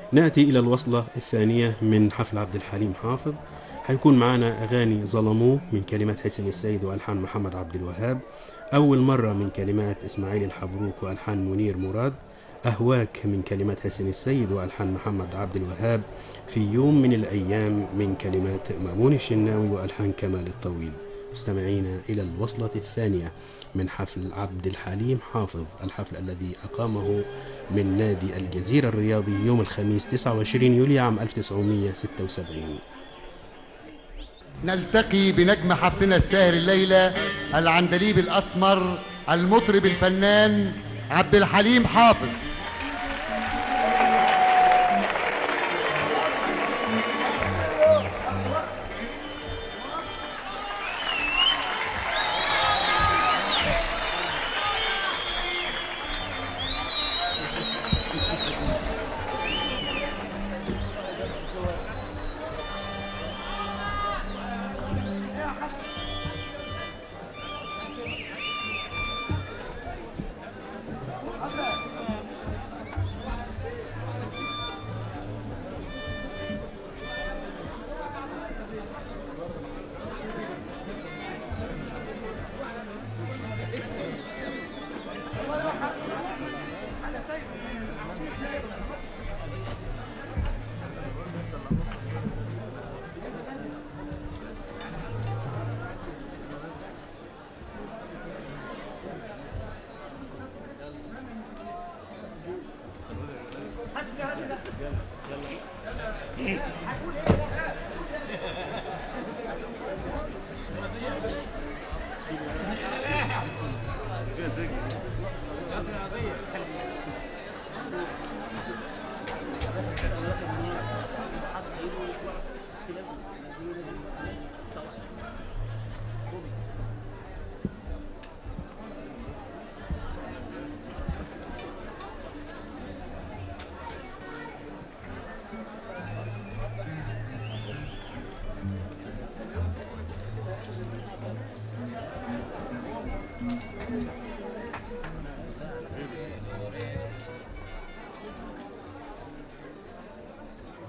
نأتي إلى الوصلة الثانية من حفل عبد الحليم حافظ حيكون معنا أغاني ظلموه من كلمات حسين السيد وألحان محمد عبد الوهاب أول مرة من كلمات إسماعيل الحبروك وألحان منير مراد أهواك من كلمات حسين السيد وألحان محمد عبد الوهاب في يوم من الأيام من كلمات مأمون الشناوي وألحان كمال الطويل مستمعين إلى الوصلة الثانية من حفل عبد الحليم حافظ الحفل الذي أقامه من نادي الجزيرة الرياضي يوم الخميس 29 يوليو عام 1976 نلتقي بنجم حفلنا الساهر الليلة العندليب الأسمر المطرب الفنان عبد الحليم حافظ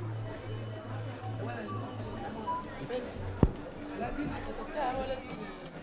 لا دي اللي كتبتها ولا دي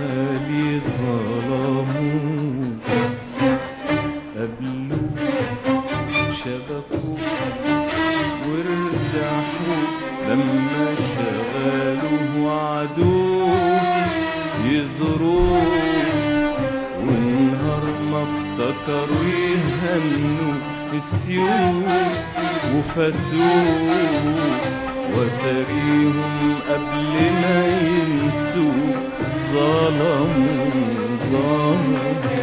الخالي ظلموا قبلوا شبكوا وارتاحوا لما شغلوا عدو يزروه والنهار ما افتكروا يهنوا السيوف وفاتوه وتريهم قبل ما ينسوا ظلموا ظلموا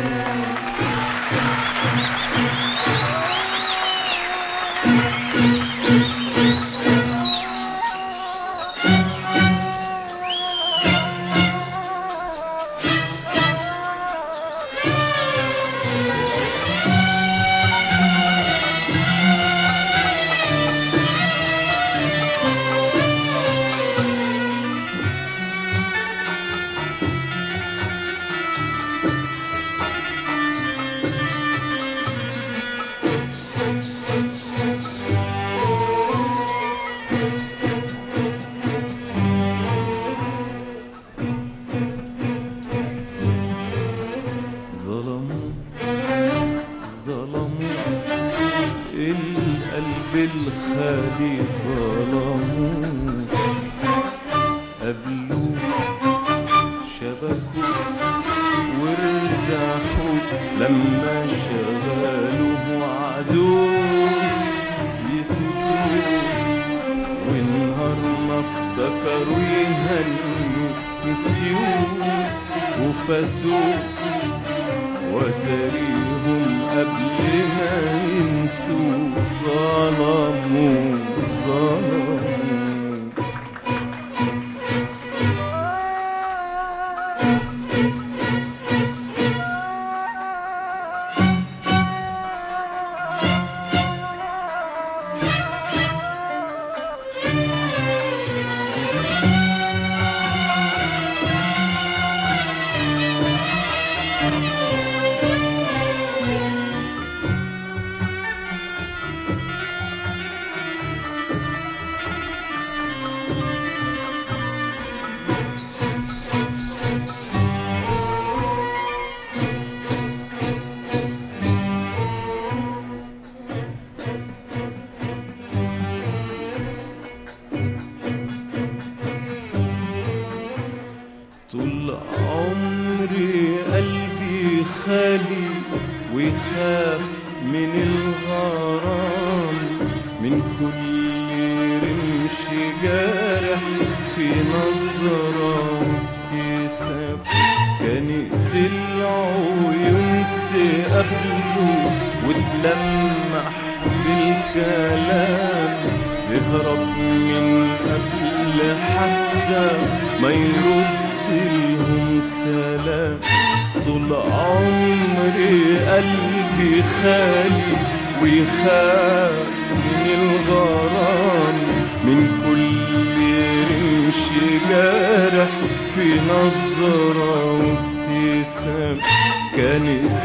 ظلموا ظلموا القلب الخالي ظلموا قبلوا شبكوا وارتاحوا لما شغلوا عدو يفوتوا والنهار ما افتكروا يهنوا نسيوه وفاتوه وتريهم قبل ما ينسوا ظلموا ظلموا طول عمري قلبي خالي ويخاف من الغرام من كل رمش جارح في نظرة ابتسام كانت العيون تقابله وتلمح بالكلام يهرب من قبل حتى ما يرد لهم سلام طول عمري قلبي خالي ويخاف من الغرام من كل رمش جارح في نظرة وابتسام كانت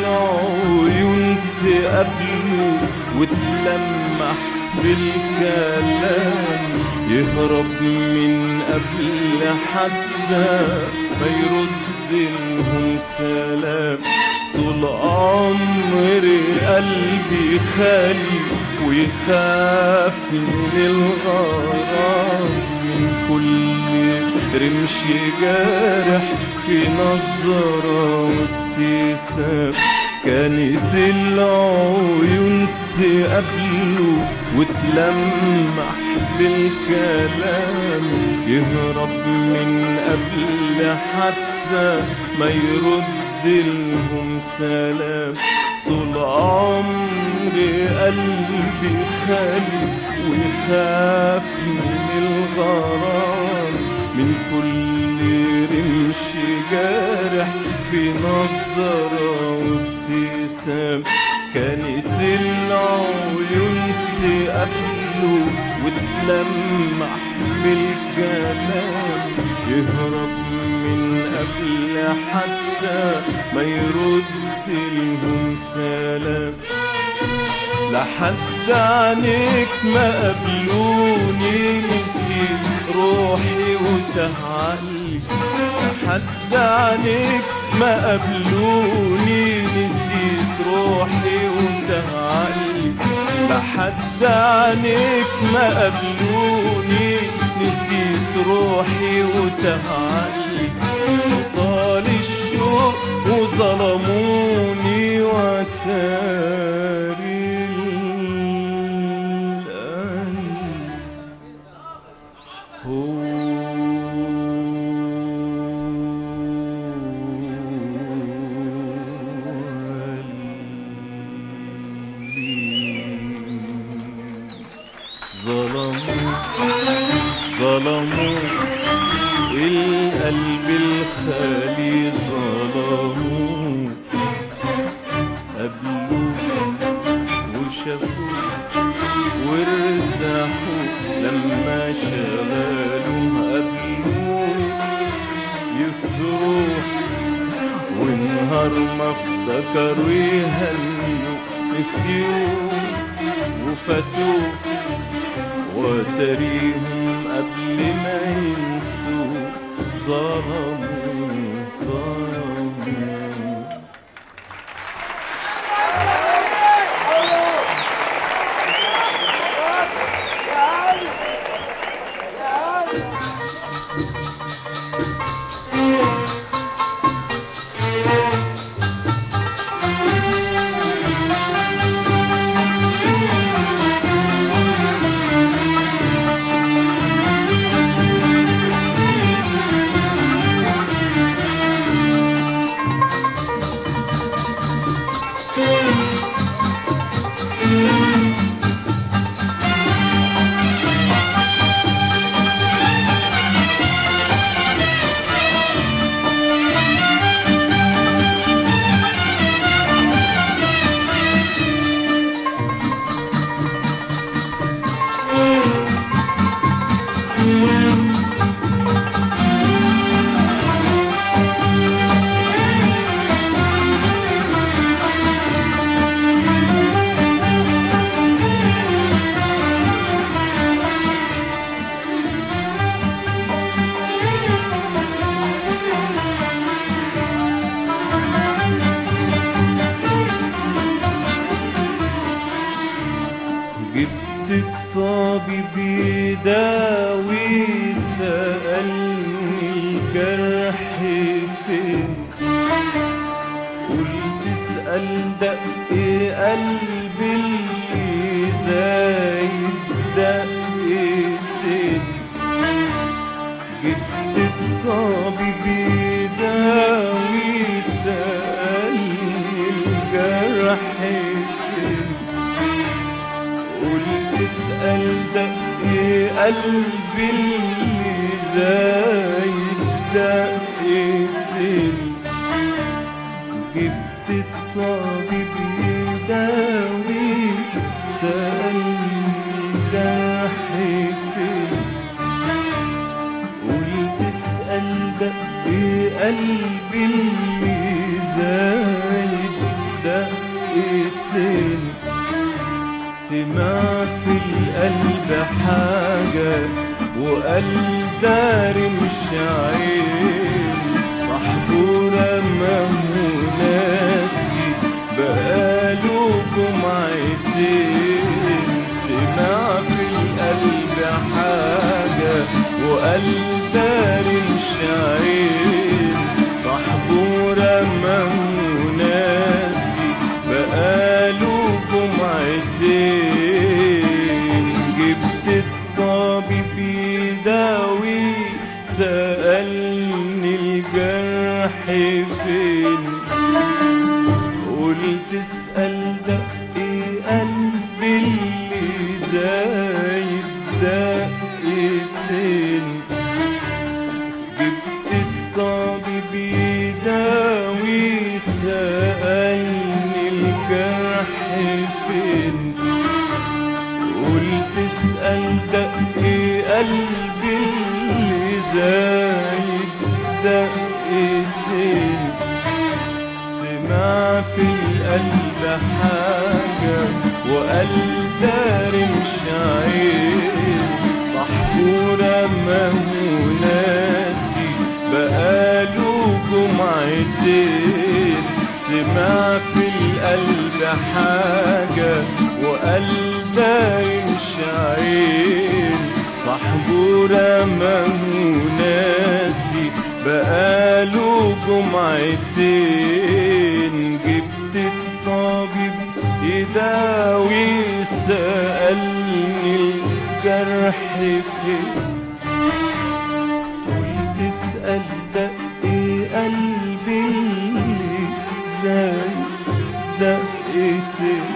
العيون تقابله وتلمح بالكلام يهرب من قبل حتى ما يرد لهم سلام طول عمري قلبي خالي ويخاف من الغرام من كل رمش جارح في نظرة وابتسام كانت العيون تقابله وتلمح بالكلام يهرب من قبل حتى ما يرد لهم سلام طول عمري قلبي خالي ويخاف من الغرام من كل رمش جارح في نظرة وابتسام كانت العيون تقابله وتلمح بالكلام يهرب من قبل حتى ما يرد لهم سلام لحد عنيك ما قبلوني نسيت روحي وتهعلي لحد عنيك ما قبلوني نسيت روحي وانتهى عقلي لحد عنيك ما قبلوني نسيت روحي وانتهى عقلي طال الشوق وظلموني وتاري القلب ظلموا ظلموا القلب الخالي ظلموا قبلوا وشافوا وارتاحوا لما شغلوا قبلوا يفضلوا ونهار ما افتكروا يهنوا نسيوا وفاتوا وتريهم قبل ما ينسوا ظلموا ظلموا جبت الطبيب يداوي سألني الجرح فين قلت اسأل دق قلبي اللي زايد دقتين جبت الطبيب يداوي سألني الجرح فين قلت اسأل دق قلبي اللي زايد دقتين جبت الطبيب يداوي سألني جرحي فين قلت اسأل دق قلبي اللي زايد دقتين سمع في القلب حاجة وقال داري مش عين صاحبه رماه ناسي بقاله جمعتين سمع في القلب حاجة وقال داري مش عين صاحبه رماه ناسي بقاله جمعتين جبت الطبيب يداوي سألني الجرح فين قلت اسأل دق قلبي اللي زايد دقتين جبت الطبيب يداوي سألني الجرح فين قلت اسأل دق قلبي اللي زايد دقتين سمع في القلب حاجة وقال داري مش عين صاحبه رماه ناسي بقاله جمعتين سمع في القلب حاجة وقال دايم شعين صاحبه رماه ناسي بقاله جمعتين جبت الطبيب يداوي سألني الجرح فين قلت اسأل دق قلبي اللي زي دقتين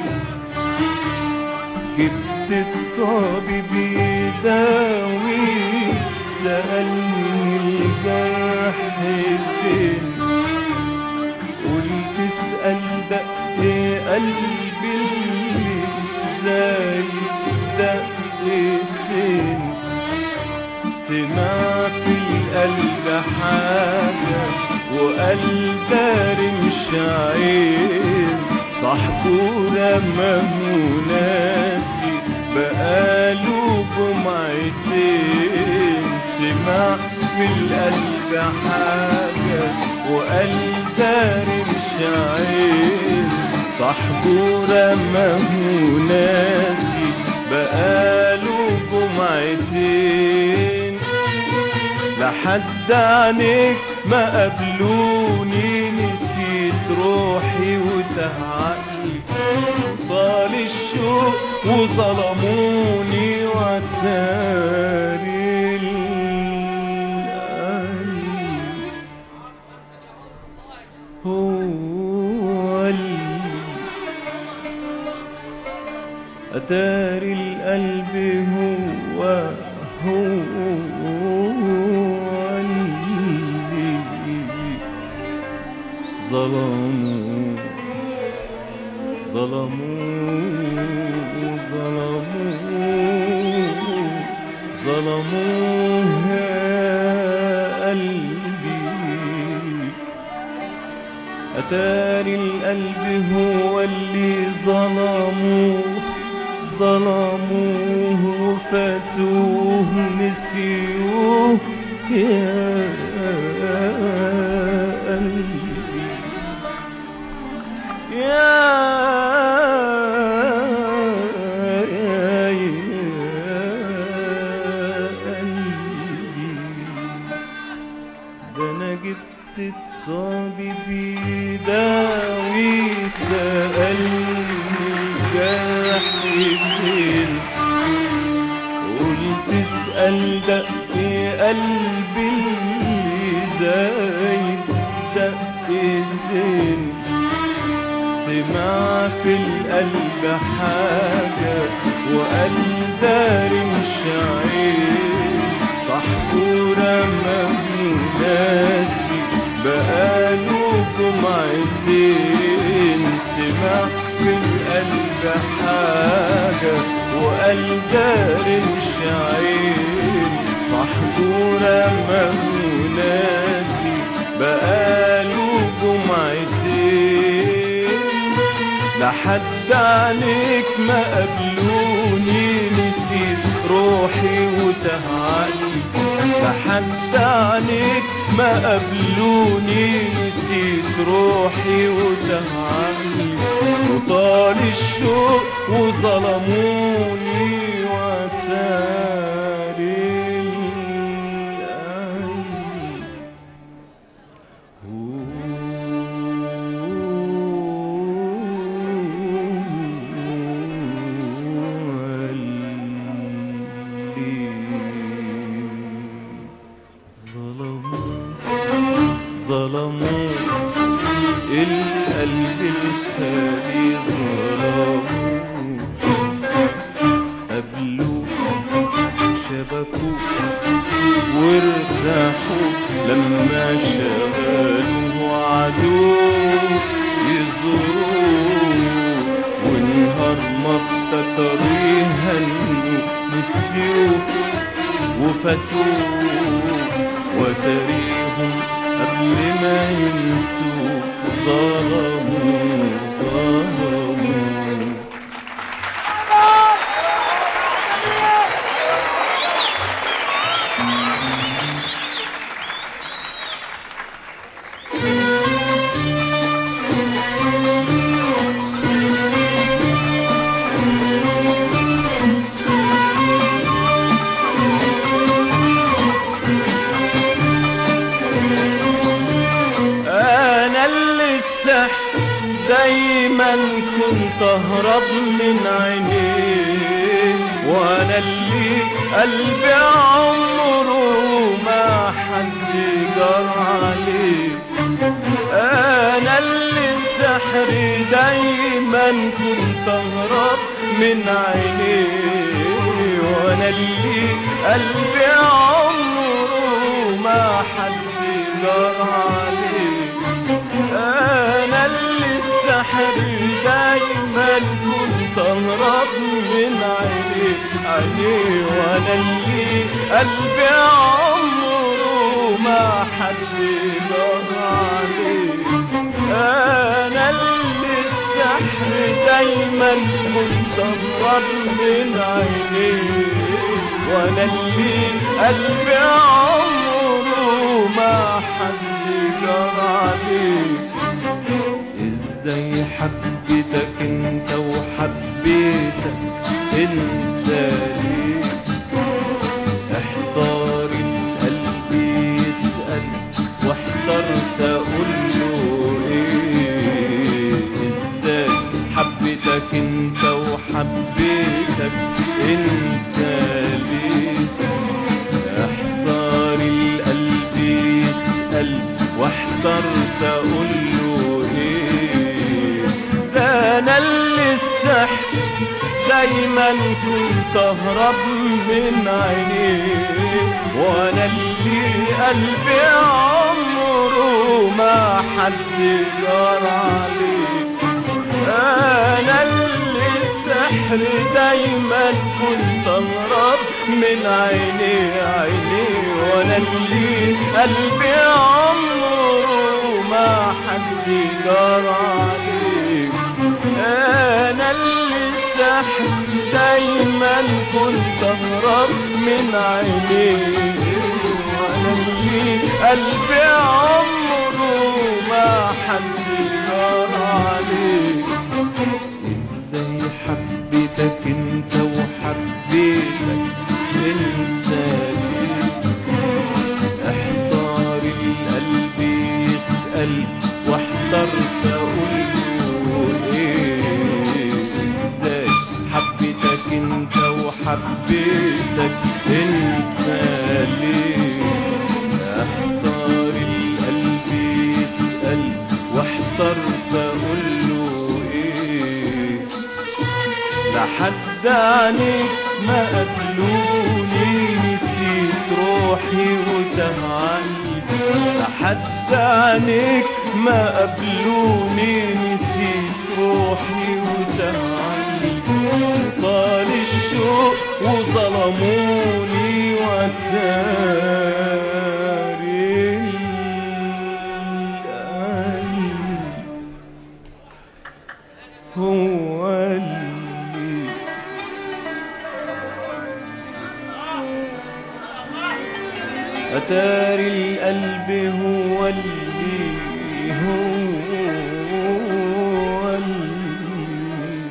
جبت الطبيب يداوي سألني الجرح فين قلت اسأل دق قلبي اللي زي دقتين سمع في القلب حاجة وقال داري مش عين صاحبه رماه ناسي بقاله جمعتين سمع في القلب حاجة وقال داري مش عين صاحبه رماه ناسي بقاله جمعتين لحد عنيك ما قبلوني نسيت روحي وتعقلي طال الشوق وظلموني وتاري القلب هو اللي أتاري القلب هو هو اللي ظلموا ظلموا ظلموا ظلموا يا قلبي أتاري القلب هو اللي ظلموه ظلموه فاتوه نسيوه يا قلبي يا يا قلبي ده انا جبت الطبيب يداوي سألني الجرح فين قلت اسأل دق قلبي اللي زايد دقتين سمع في القلب حاجة وقال داري مش عين صاحبه رماه ناسي بقاله جمعتين سمع في القلب حاجة وقال داري مش عين صاحبه رماه ناسي بقاله جمعتين لحد عليك ما قبلوني نسيت روحي وتهعلي لحد عليك ما قبلوني نسيت روحي وتهعلي وطال الشوق وظلموني وتاري القلب ظلموا القلب الخالي ظلموا قبلوا شبكوا وارتاحوا لما شغلوا عدو يزوروا ونهار ما افتكروا يهنوا نسيوه وفاتوه وتريهم قبل ما ينسوا ظلموا ظلموا Thank السحر دايما كنت اهرب من عينيه وانا اللي قلبي عمره ما حد جرى عليه انا اللي السحر دايما كنت اهرب من عينيه وانا اللي قلبي عمره ما حد جرى عليه انا اللي السحر دايما كنت اهرب من عينيه عينيه وانا اللي قلبي عمره ما حد جرى عليه انا اللي السحر دايما كنت اهرب من عينيه وانا اللي قلبي عمره ما حد جرى عليه ازاي حبيتك انت وحبيتك انت ليه احتار القلب يسأل واحترت اقول له ايه ازاي حبيتك انت وحبيتك انت ليه احتار القلب يسأل واحترت اقول له ايه ده انا اللي السحر دايما كنت اهرب من عينيه وانا اللي قلبي عمره ما حد جرى عليه انا اللي السحر دايما كنت اهرب من عيني عيني وانا اللي قلبي عمره ما حد جرى عليه انا اللي السحر دايما كنت اهرب من عيني وانا اللي قلبي عمره ما حد جرى عليه ازاي حبيتك انت وحبيتك انت ليه احتار القلب يسأل واحترت اقول له ايه ازاي حبيتك انت وحبيتك انت ليه احتار القلب يسأل واحترت اقول له ايه لحد عنيك ما قبلوني نسيت روحي وتهعني لحد عنيك ما قبلوني نسيت روحي وتهعني طال الشوق وظلموني وتاري القلب هو اللي أتاري القلب هو اللي هو اللي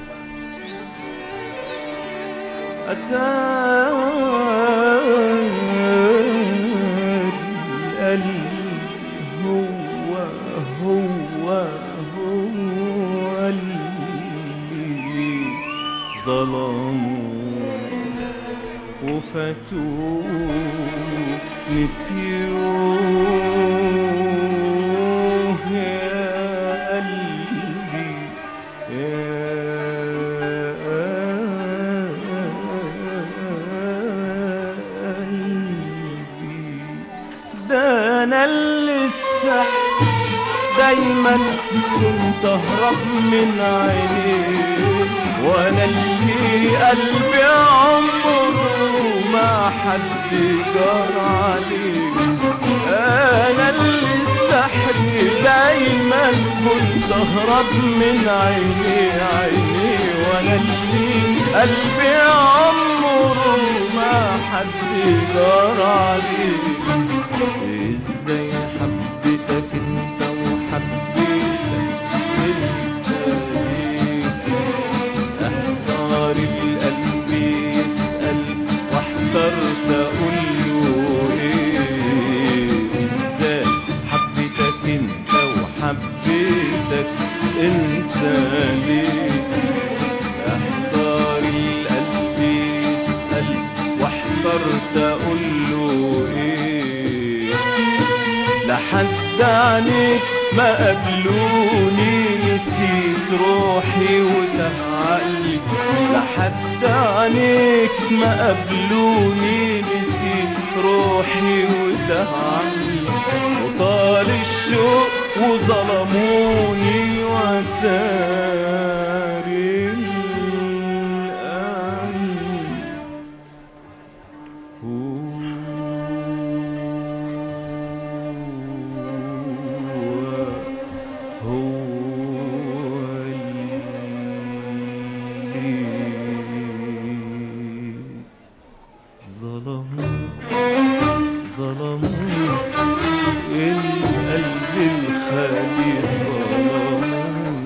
أتاري القلب هو هو هو اللي ظلموا وفاتوا نسيوه يا قلبي يا قلبي ده انا اللي السحر دايما كنت اهرب من عينيه وانا اللي قلبي عمره ما حد جرى عليه انا اللي السحر دايما كنت اهرب من عيني عيني وانا اللي قلبي عمره ما حد جرى عليه ازاي حبيتك انت وحبيتك انت ليه احتار القلب يسأل واحترت اقول له ايه ازاي حبيتك انت حبيتك انت ليه احتار القلب يسأل واحترت اقول له ايه لحد عنيك ما قبلوني نسيت روحي وتعقلي لحد عنيك ما قبلوني نسيت روحي وتعقلي وطال الشوق وظلموني وتاري الأمن هو هو اللي ظلموا ظلموا القلب الخالي ظلموا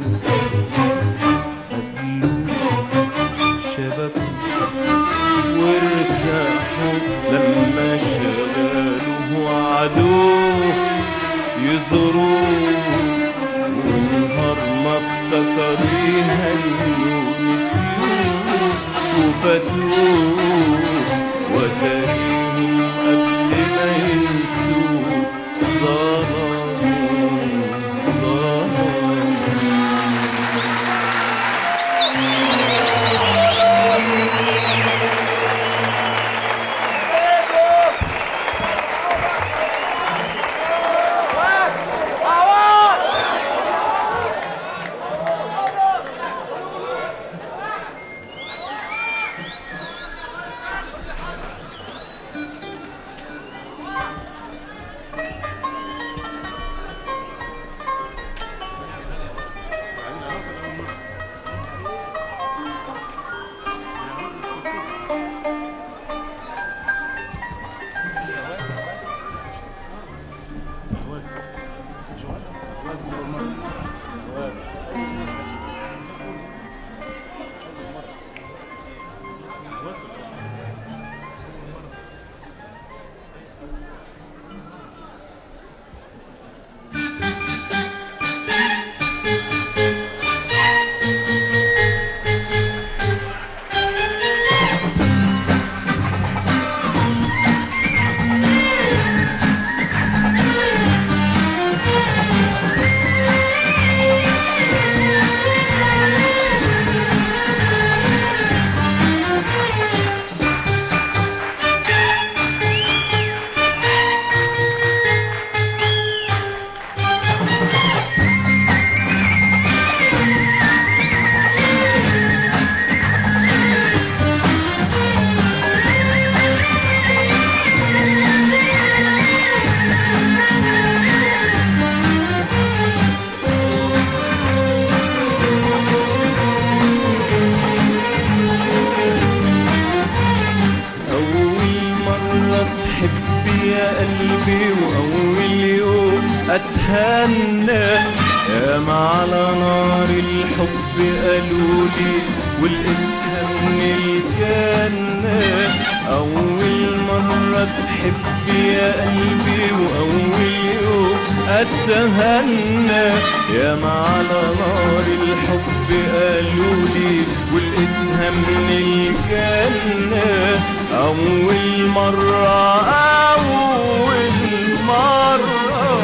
قبلوا شبكوا وارتاحوا لما شغلوه وعدوه يزوروه ونهار ما افتكر يهنوا نسيوه وفاتوه وتاريهم قبل ما ينسوه ظلموا ظلموا أول مرة تحب يا قلبي وأول يوم أتهنى يا على نار الحب قالولي ولقيتها من الجنة أول مرة تحب يا قلبي وأول يوم أتهنى يا على نار الحب قالولي ولقيتها من الجنة أول مرة أول مرة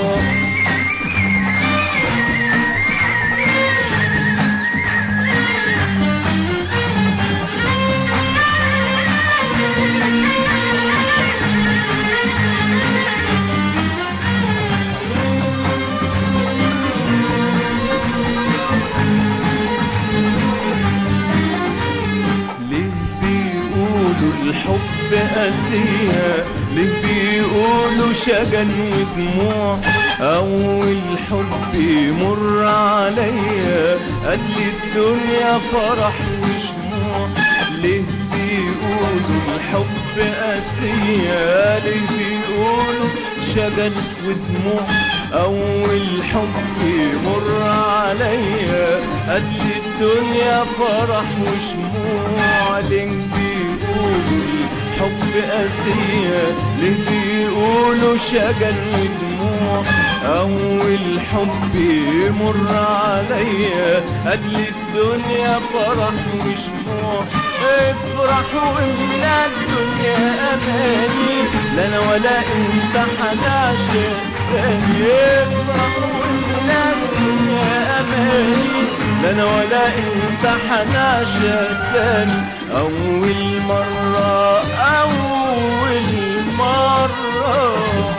ليه بيقولوا الحب قاسية ليه بيقولوا شجن ودموع أول حب يمر عليا قبل الدنيا فرح وشموع ليه بيقولوا الحب قاسية ليه بيقولوا شجن ودموع أول حب يمر عليا قبل الدنيا فرح وشموع ليه بيقولوا الحب قاسية ليه بيقولوا شجن ودموع دموع أول حب يمر عليا قبل الدنيا فرح وشموع افرح واملا الدنيا أماني لا أنا ولا أنت هنعشق تاني افرح واملا الدنيا أماني لا أنا ولا أنت هنعشق تاني أول مرة أول مرة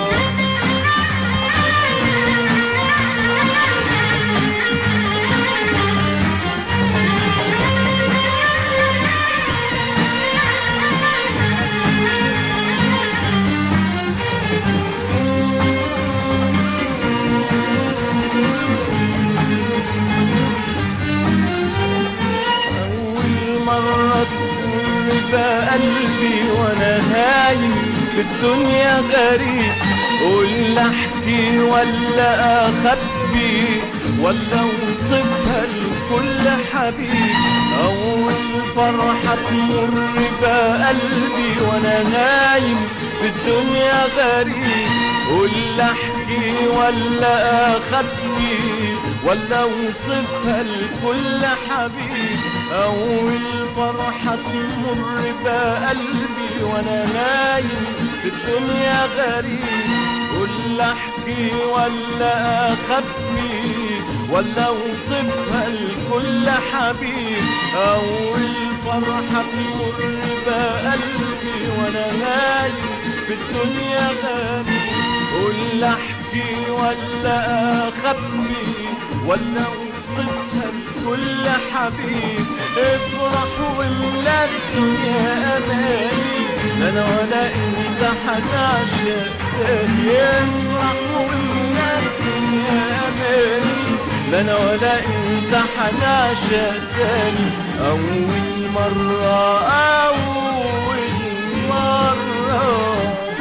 أول مرة تمر بقلبي وأنا هايم في الدنيا غريب قول أحكي ولا أخبي ولا أوصفها لكل حبيب أول فرحة تمر بقلبي وأنا نايم في الدنيا غريب قول احكي ولا اخبي ولا اوصفها لكل حبيب اول فرحة تمر بقلبي وانا نايم في الدنيا غريب قول احكي ولا اخبي ولا اوصفها لكل حبيب اول فرحة تمر بقلبي وانا نايم في الدنيا غريب قول احكي ولا اخبي ولا اوصفها لكل حبيب افرح واملا الدنيا اماني لا انا ولا انت هنعشق تاني افرح واملا الدنيا اماني لا انا ولا انت هنعشق تاني اول مرة اول مرة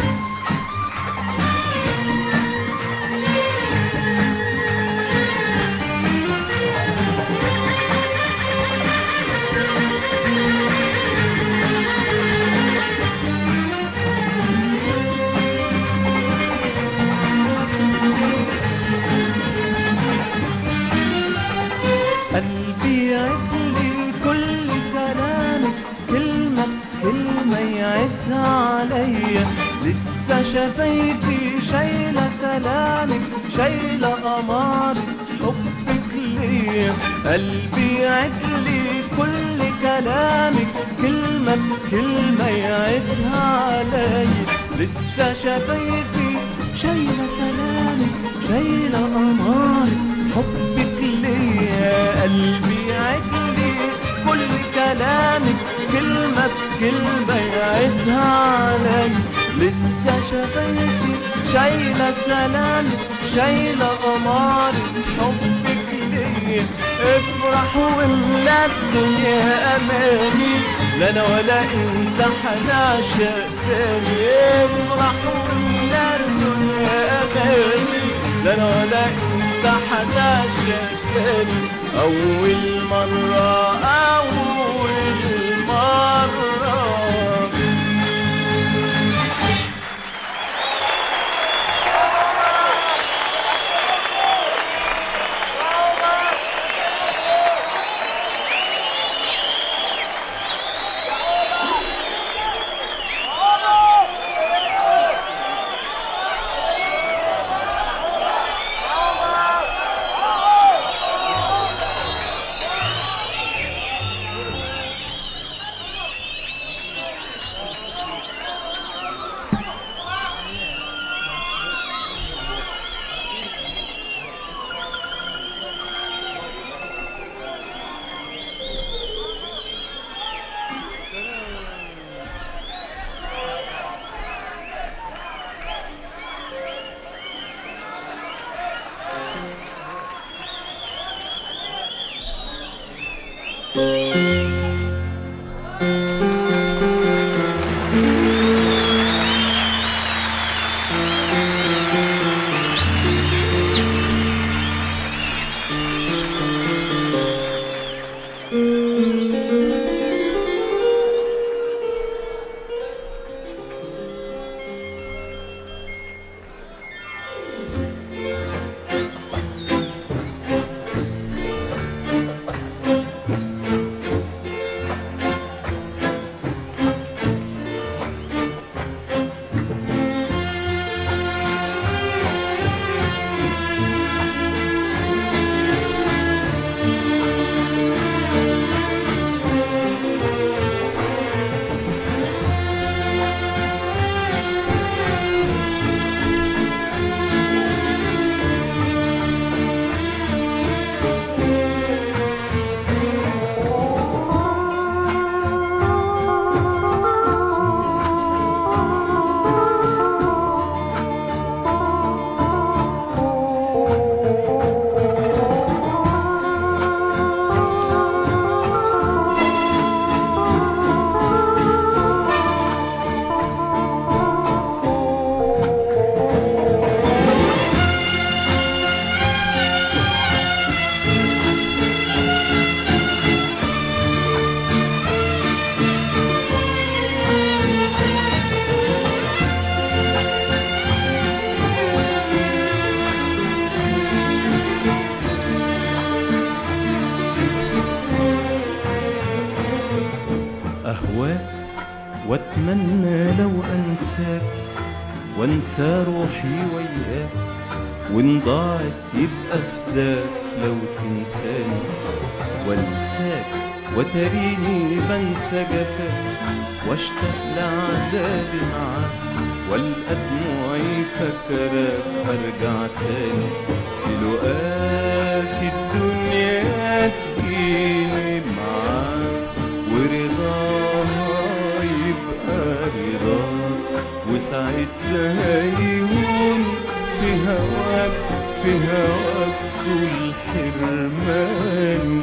قلبي يعد لي كل كلامك كلمة كلمة يعدها عليا لسه شفايفي شايلة سلامك شايلة أمارة حبك ليا قلبي يعد لي كل كلامك كلمة بكلمة يعدها عليا لسه شفايفي شايلة سلامك شايلة أمارة حبك ليا قلبي يعدلي كل كلامك كلمة بكلمة يعدها علي لسه شفايفي شايلة سلامك شايلة أمارة حبك ليا افرح واملا الدنيا أماني لا أنا ولا أنت هنعشق تاني افرح واملا الدنيا أماني لا أنا ولا أنت هنعشق تاني أول مرة أول مرة واتمنى لو انساك وانسى روحي وياك وان ضاعت يبقى فداك لو تنساني وانساك وتريني بنسى جفاك واشتاق لعذابي معاك والقى دموعي فاكراك ارجع تاني في لقاك الدنيا تجيني معاك ورضاها يبقى رضاك وساعتها يهون في هواك في هواك طول حرماني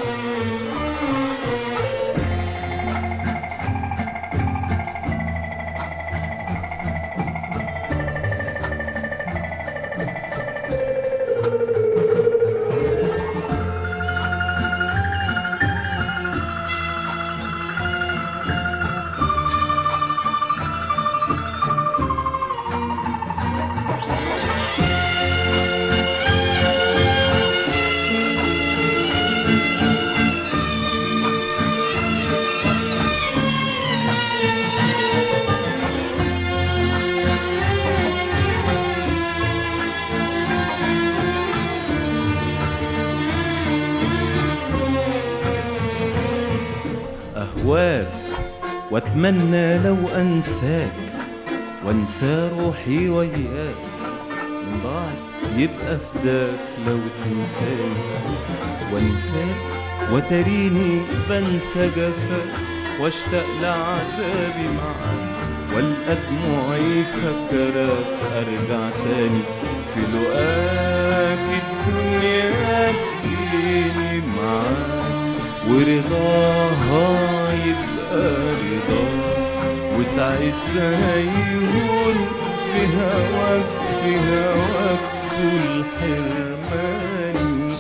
أهواك وأتمنى لو أنساك وأنسى روحي وياك من ضاعت يبقى فداك لو تنساني وانساك وتريني بنسى جفاك واشتاق لعذابي معاك والقى دموعي فاكراك ارجع تاني في لقاك الدنيا تجيني معاك ورضاها يبقى رضاك وساعتها يهون في هواك في هواك طول حرماني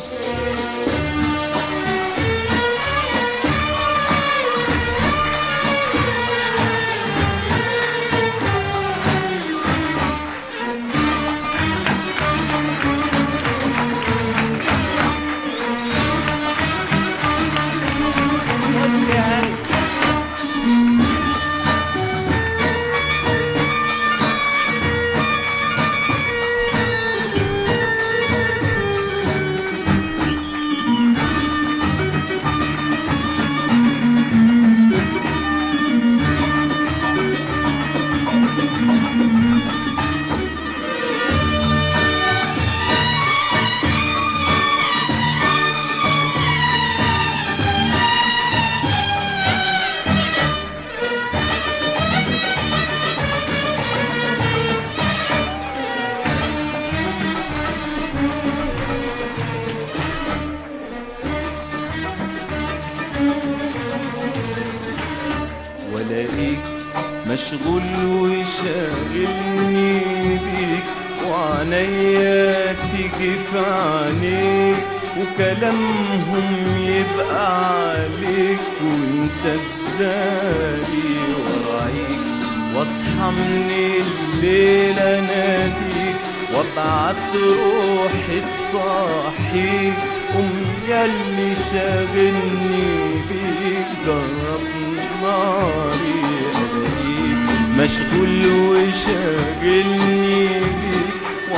والاقيك مشغول وشاغلني بيك وعنيا تيجي في عينيك وكلامهم يبقى عليك وانت تداري ورايك واصحى من الليل اناديك وابعت روحي تصحيك قوم ياللي شاغلني بيك جرب ناري الاقيك مشغول وشاغلني بيك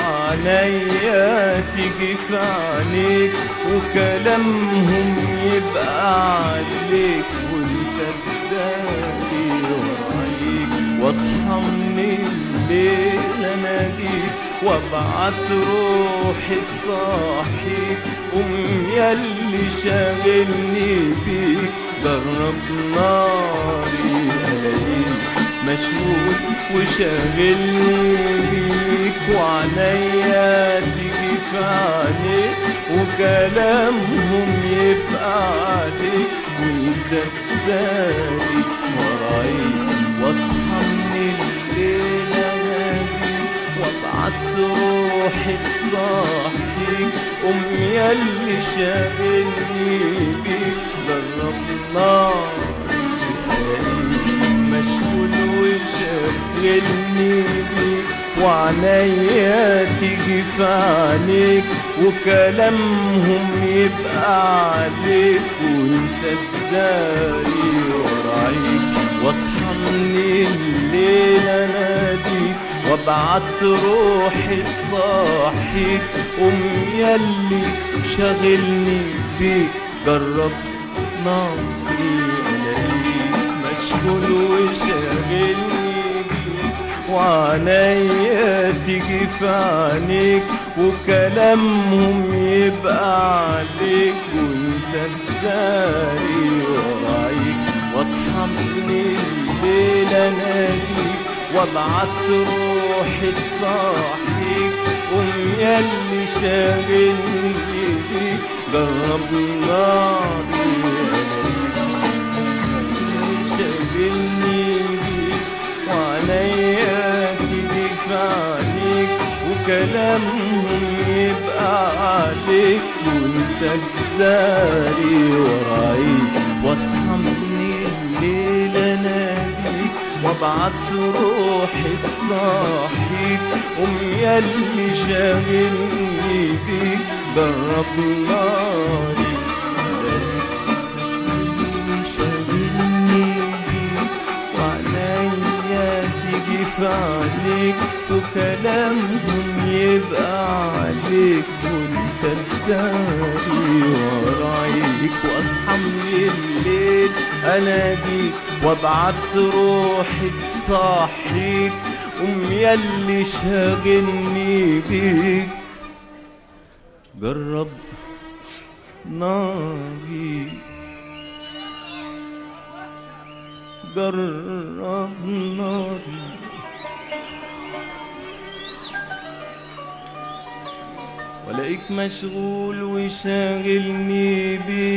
وعليا تيجي في عينيك وكلامهم يبقى عليك وانت تداري ورايك واصحى من الليل اناديك وابعت روحي تصحيك قوم ياللي شاغلني بيك جرب ناري الاقيك مشغول وشاغلني بيك وعنيا تيجي في عينيك وكلامهم يبقى عليك وانت تداري ورايك واصحى من الليل اناديك وابعت روحي تصحيك قوم ياللي شاغلني بيك جرب نار مشغول وشاغلني بيك وعنيا تيجي في عينيك وكلامهم يبقى عليك وانت تداري ورايك واصحى من الليل اناديك وابعت روحي تصحيك قوم يلي شاغلني بيك جرب ناري الاقيك مشغول وشاغلني بيك وعنايا تيجي في عينيك وكلامهم يبقى عليك وانت تداري ورايك واصحى من الليل اناديك وابعت روحي تصحيك قوم ياللي شاغلني بيك جرب ناري الاقيك شاغلني بيك وعليا تيجي في عينيك وكلامهم يبقى عليك وانت تداري ورايك واصحى من الليل اناديك وابعت روحي تصحيك قوم ياللي شاغلني بيك جرب ناري شاغلني بيك وعليا تيجي في عليك وكلامهم يبقى عليك وانت تداري ورايك واصحى من الليل اناديك وابعت روحي تصحيك قوم ياللي شاغلني بيك جرب ناري جرب ناري ولاقيك مشغول وشاغلني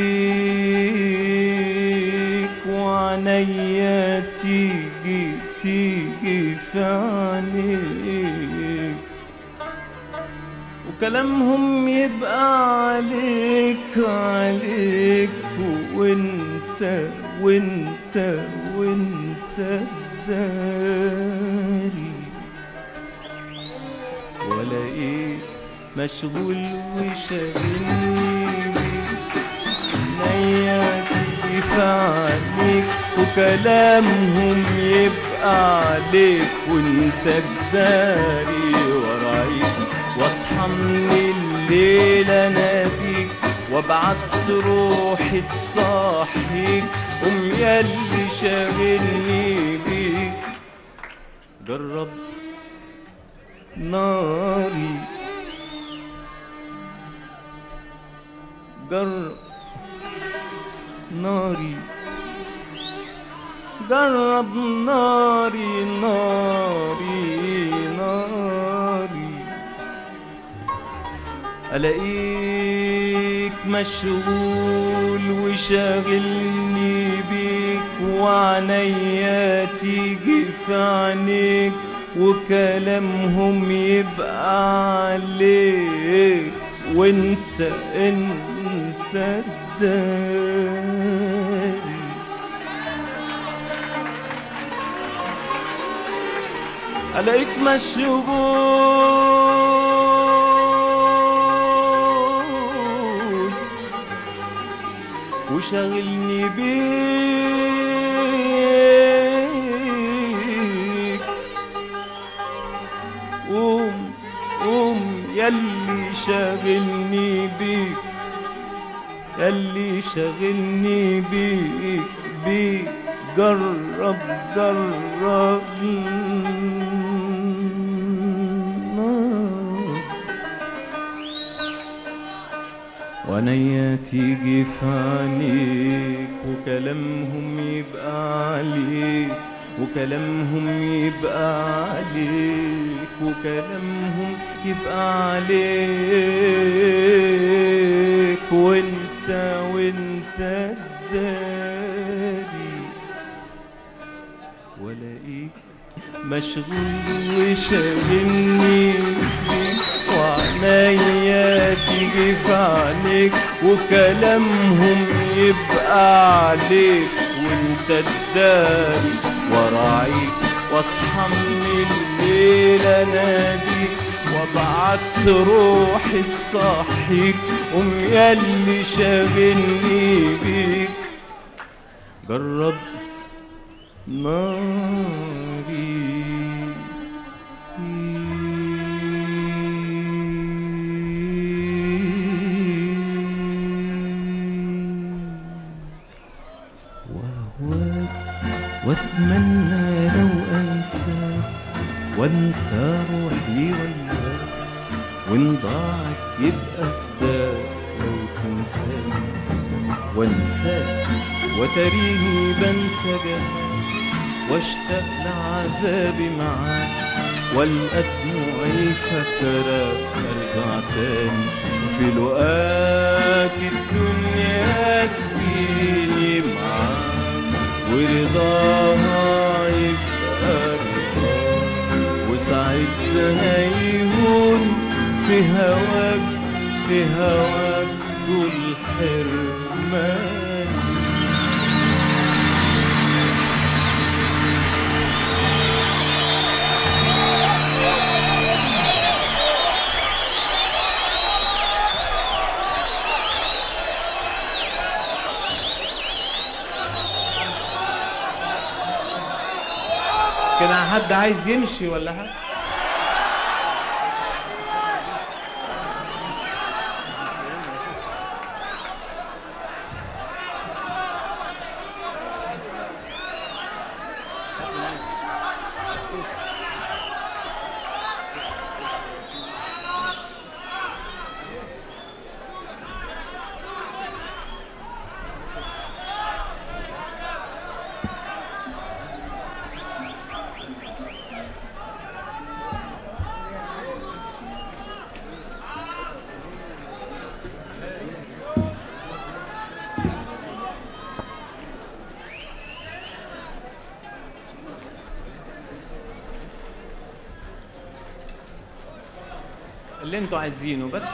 بيك وعنيا تيجي تيجي في عينيك وكلامهم يبقى عليك عليك وانت وانت وانت داري ولا ايه مشغول وشاغلني عينيا تيجي في عليك وكلامهم يبقى عليك وانت تداري ورايك واصحى من الليل اناديك وابعت روحي تصحيك قوم ياللي شاغلني بيك جرب ناري جرب ناري جرب ناري ناري ناري ألاقيك مشغول وشاغلني بيك وعنيا تيجي في عينيك وكلامهم يبقى عليك وانت انت الداري عليك مشغول وشاغلني بيك قوم قوم يلي شاغلني بيك يلي شاغلني بيك بيك جرب جرب وعنيا تيجي في عينيك وكلامهم يبقى عليك وكلامهم يبقى عليك وكلامهم يبقى عليك وانت وانت الداري ولاقيك مشغول وشاغلني بيك وعنيا تيجي في عينيك وكلامهم يبقى عليك وانت الداري وراعيك واصحى من الليل اناديك وابعت روحي تصحيك قوم ياللي شاغلني بيك جرب ناري وأهواك وأتمنى لو أنساك وأنسى روحي وياك وإن ضاعت يبقى فداك لو تنساني وانساك وتريني بنسى جهاك واشتاق لعذابي معاك والقى دموعي فاكراك ارجع تاني في لقاك الدنيا تجيني معاك ورضاها يبقى رضاك وساعتها يهون في هواك في هواك ذو الحرمان كان حد عايز يمشي ولا حاجه اللي انتوا عايزينه بس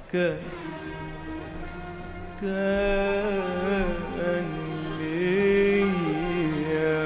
كان كان ليا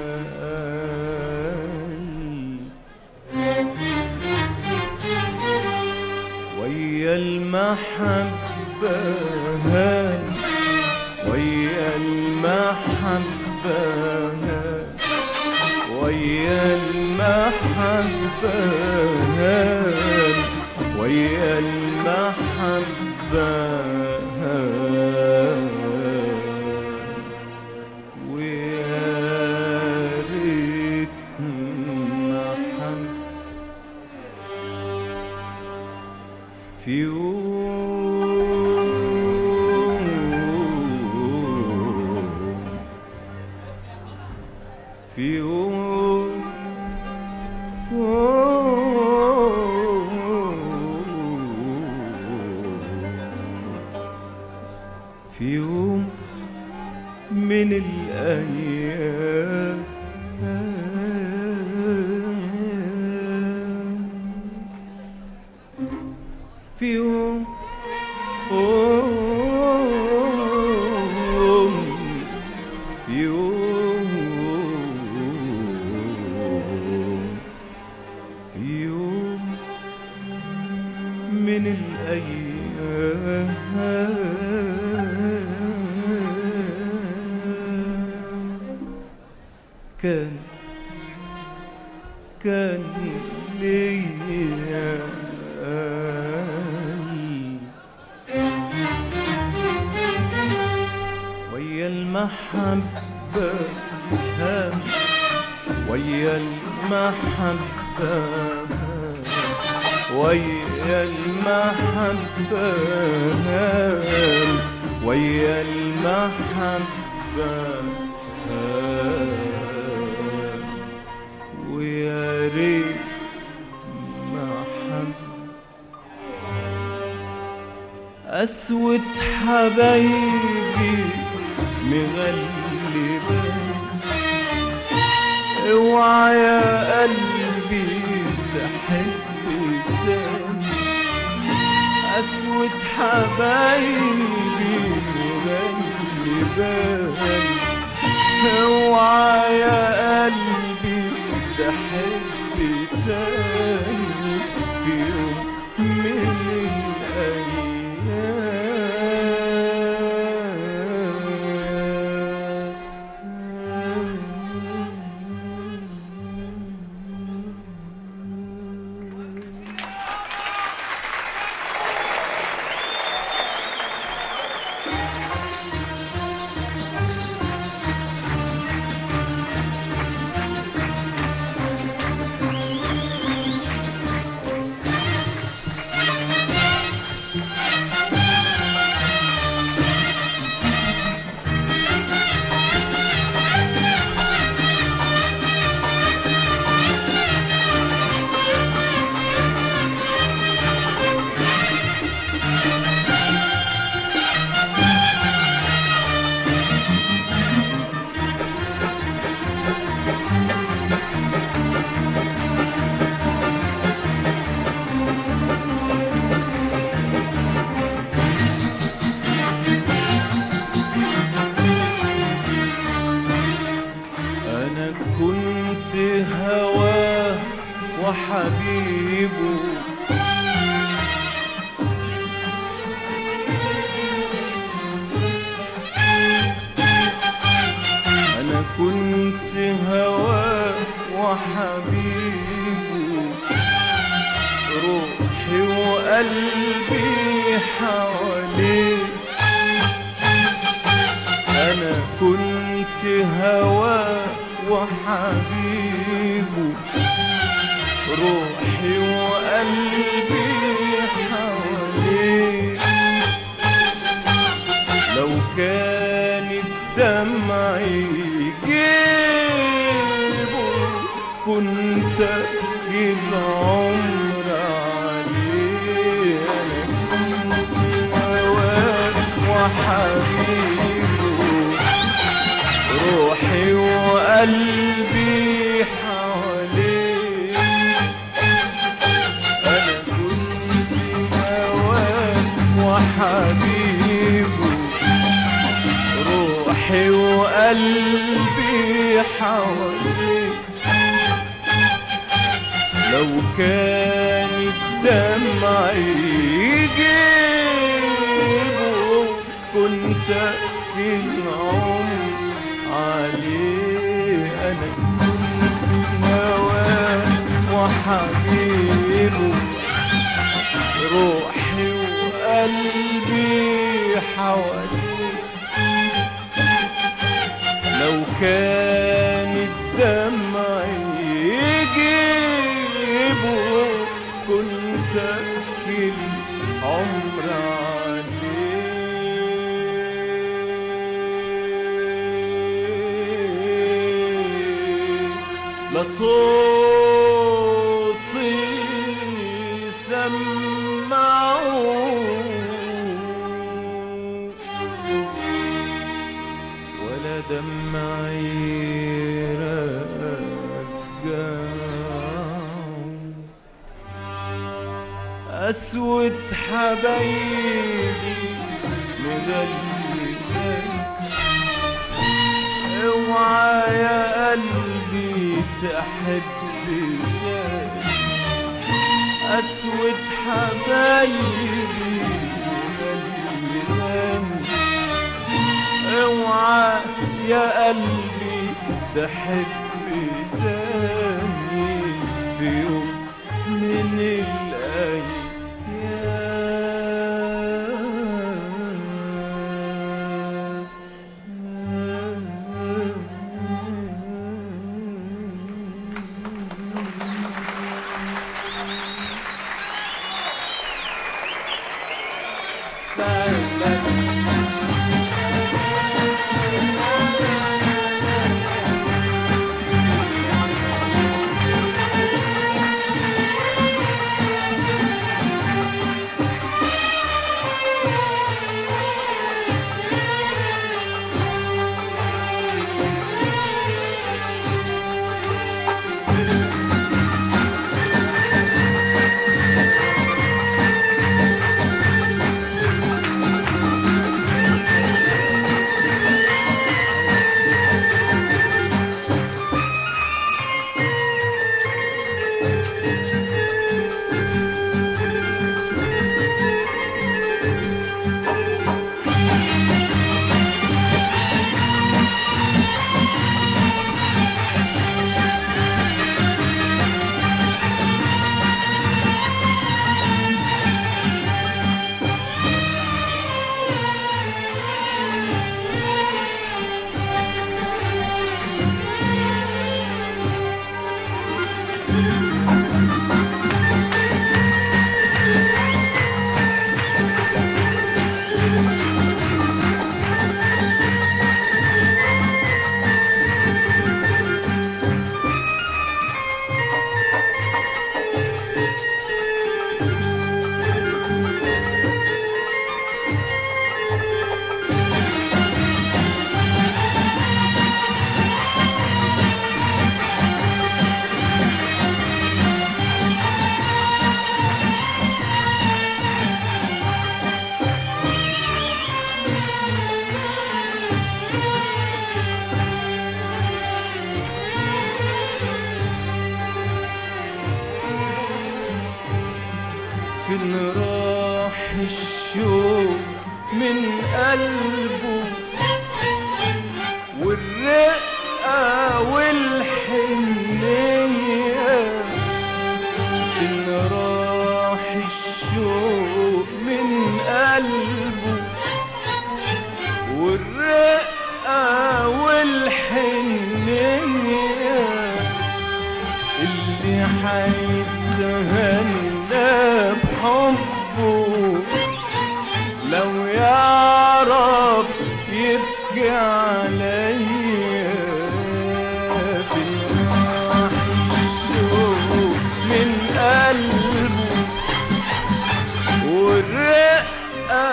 ويا المحبة هان ويا المحبة هان ويا المحبة هان ويا المحبة هان ويا ريت محبة في يوم في يوم في يوم من الأيام في يوم في يوم في يوم من الأيام كان كان ليا ويا المحبة هام ويا المحبة هام ويا المحبة هام ويا المحبة هام ويا ريت محبة أسود حبايبي مغلبة اوعى يا قلبي تحب تاني أسود حبايبي مغلبة اوعى يا قلبي تحب تاني في يوم من الأيام أنا كنت هواه وحبيبه أنا كنت هواه وحبيبه روحي وقلبي حواليه أنا كنت هواه وحبيبه روحي وقلبي حواليه لو كان الدمع يجيبه كنت أبكي العمر عليه أنا كنت هواه وحبيبه روحي وقلبي حواليه أنا كنت هواه روحي وقلبي حواليك لو كان الدمع يجيبه كنت في العمر عليه انا كنت هواه وحبيبه روحي وقلبي حواليه لو كان الدمع يجيبه كنت أبكي العمر عليه لصوتي سمعوا ولا دمعي رجعوا أسود حبايبي مدللة اوعى يا قلبي تحب تاني أسود حبايبي مدللة اوعى يا قلبي تحب تاني في يوم من الأيام فين راح الشوق من قلبه والرقة والحنية فين راح الشوق من قلبه والرقة والحنية اللي حيتهنى بحبه لو يعرف يبكي عليا في الراح الشوق من قلبه والرقة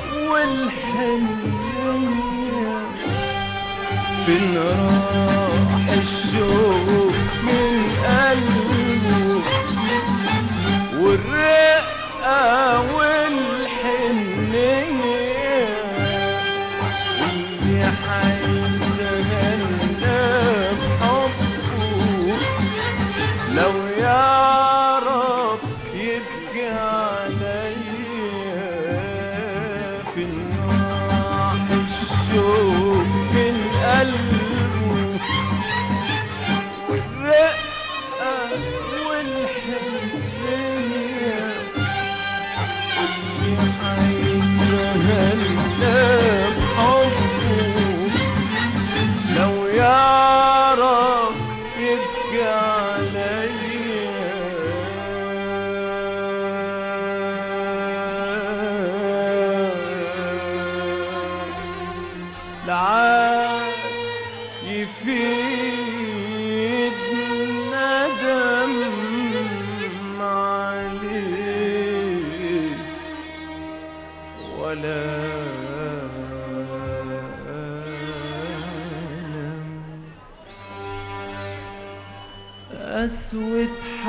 والحنية فين راح الشوق من قلبه والرقة والحنية اللي حي لو يعرف يبكي عليا في النار الشوق من قلبه والرقة والحنية اللي حيتهنى بحبه لو يعرف يبكي عليا لعاد يفيد ندم عليه ولا ألم أسود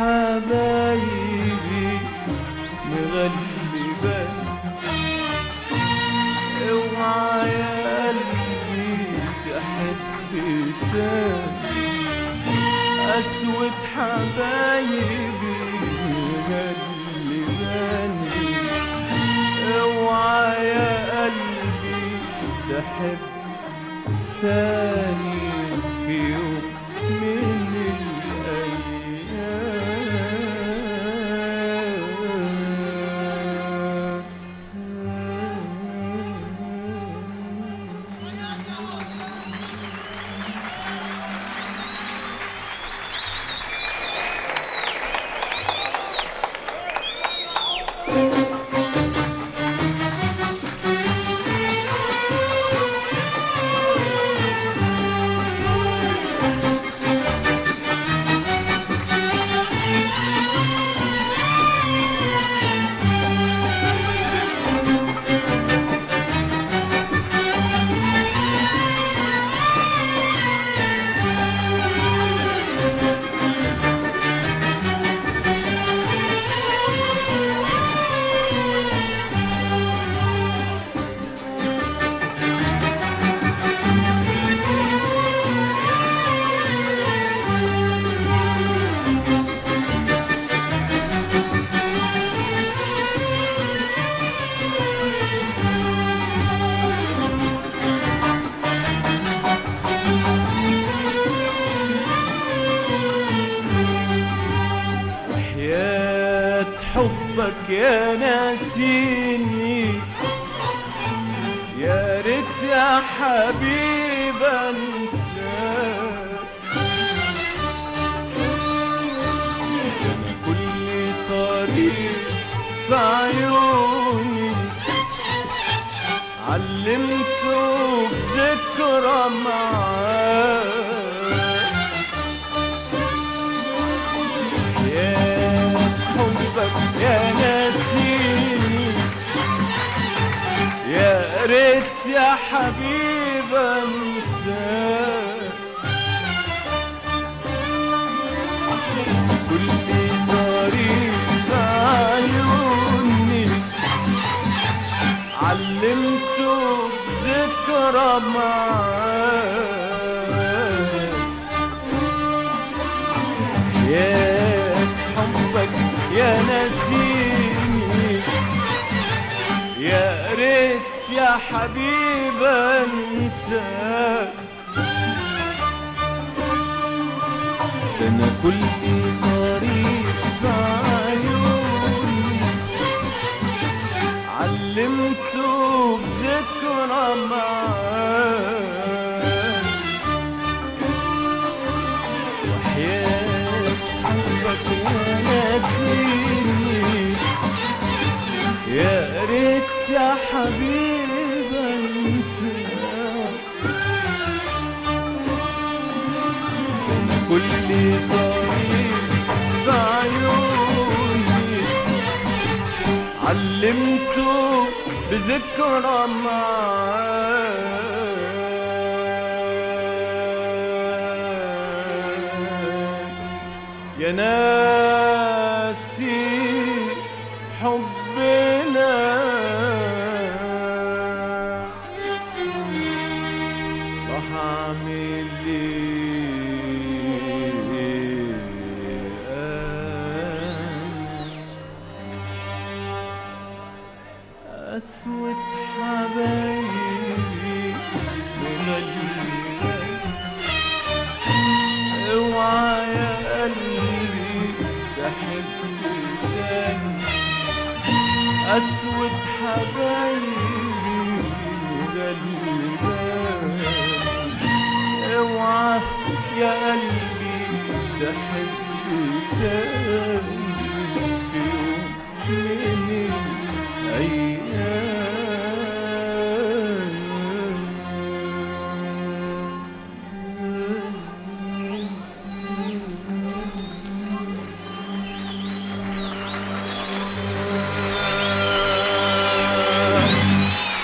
حبايبي مغلباني اوعى يا قلبي تحب تاني اسود حبايبي مغلباني اوعى يا قلبي تحب تاني في يوم من الأيام وحياة حبك يا ناسيني يا ريت يا حبيب انساك انا كل طريق في عيوني علمته بذكرى معاك يا حبك يا ناسيني يا ريت يا حبيب انساك كل طريق في عيوني علمته بذكرى معاك يا حبك يا نسيني يا ريت يا حبيب انساك ده انا كل طريق في عيوني علمته بذكرى معاك وحياة حبك يا ناسيني يا ريت يا حبيب انساك أنا كل طريق في عيوني علمته بذكرى معاك يا ناسي حبنا راح اعمل ايه أسود حبايبي مغلبك اوعى يا قلبي تحب تاني أسود حبايبي مغلبك اوعى يا قلبي تحب تاني في يوم من الأيام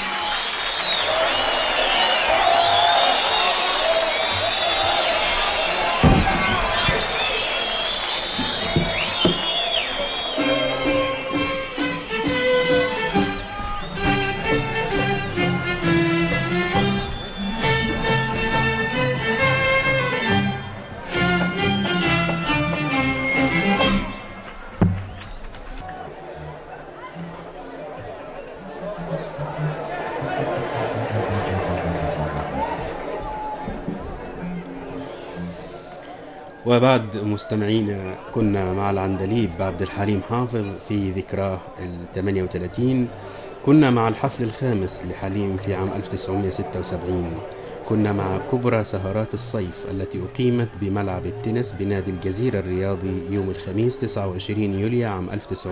وبعد مستمعينا كنا مع العندليب عبد الحليم حافظ في ذكراه ال 38 كنا مع الحفل الخامس لحليم في عام 1976 كنا مع كبرى سهرات الصيف التي أقيمت بملعب التنس بنادي الجزيرة الرياضي يوم الخميس 29 يوليو عام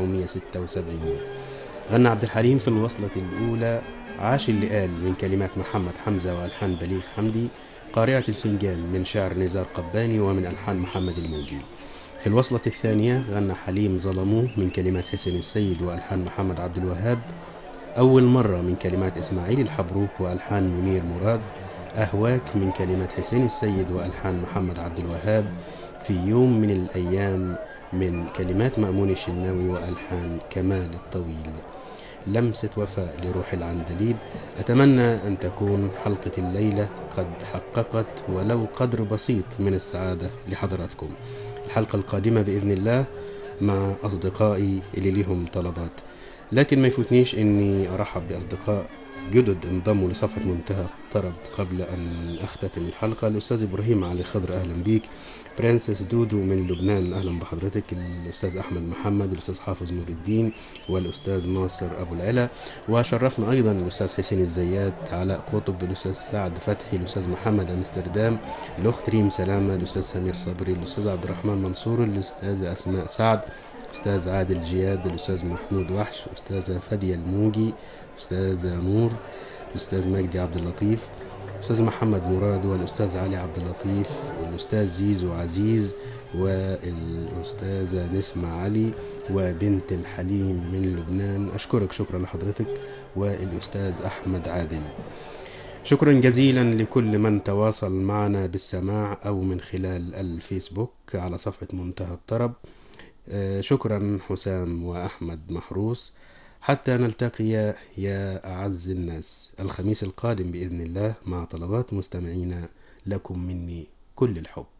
1976 غنى عبد الحليم في الوصلة الأولى عاش اللي من كلمات محمد حمزة وألحان بليغ حمدي قارئة الفنجان من شعر نزار قباني ومن ألحان محمد الموجي في الوصلة الثانية غنى حليم ظلموه من كلمات حسين السيد وألحان محمد عبد الوهاب أول مرة من كلمات إسماعيل الحبروك وألحان منير مراد أهواك من كلمات حسين السيد وألحان محمد عبد الوهاب في يوم من الأيام من كلمات مأمون الشناوي وألحان كمال الطويل لمسة وفاء لروح العندليب أتمنى أن تكون حلقة الليلة قد حققت ولو قدر بسيط من السعادة لحضراتكم الحلقة القادمة بإذن الله مع أصدقائي اللي ليهم طلبات لكن ما يفوتنيش أني أرحب بأصدقاء جدد انضموا لصفحة منتهى الطرب قبل أن أختتم الحلقة الأستاذ إبراهيم علي خضر أهلا بيك برنسس دودو من لبنان أهلا بحضرتك الأستاذ أحمد محمد الأستاذ حافظ نور الدين والأستاذ ناصر أبو العلا وشرفنا أيضا الأستاذ حسين الزيات علاء قطب الأستاذ سعد فتحي الأستاذ محمد أمستردام الأخت ريم سلامة الأستاذ سمير صبري الأستاذ عبد الرحمن منصور الأستاذة أسماء سعد أستاذ عادل جياد الأستاذ محمود وحش أستاذة فادية الموجي أستاذة نور الأستاذ مجدي عبد اللطيف الأستاذ محمد مراد والأستاذ علي عبد اللطيف والأستاذ زيزو عزيز والأستاذة نسمة علي وبنت الحليم من لبنان أشكرك شكرا لحضرتك والأستاذ أحمد عادل شكرا جزيلا لكل من تواصل معنا بالسماع أو من خلال الفيسبوك على صفحة منتهى الطرب آه، شكرا حسام وأحمد محروس حتى نلتقي يا أعز الناس الخميس القادم بإذن الله مع طلبات مستمعينا لكم مني كل الحب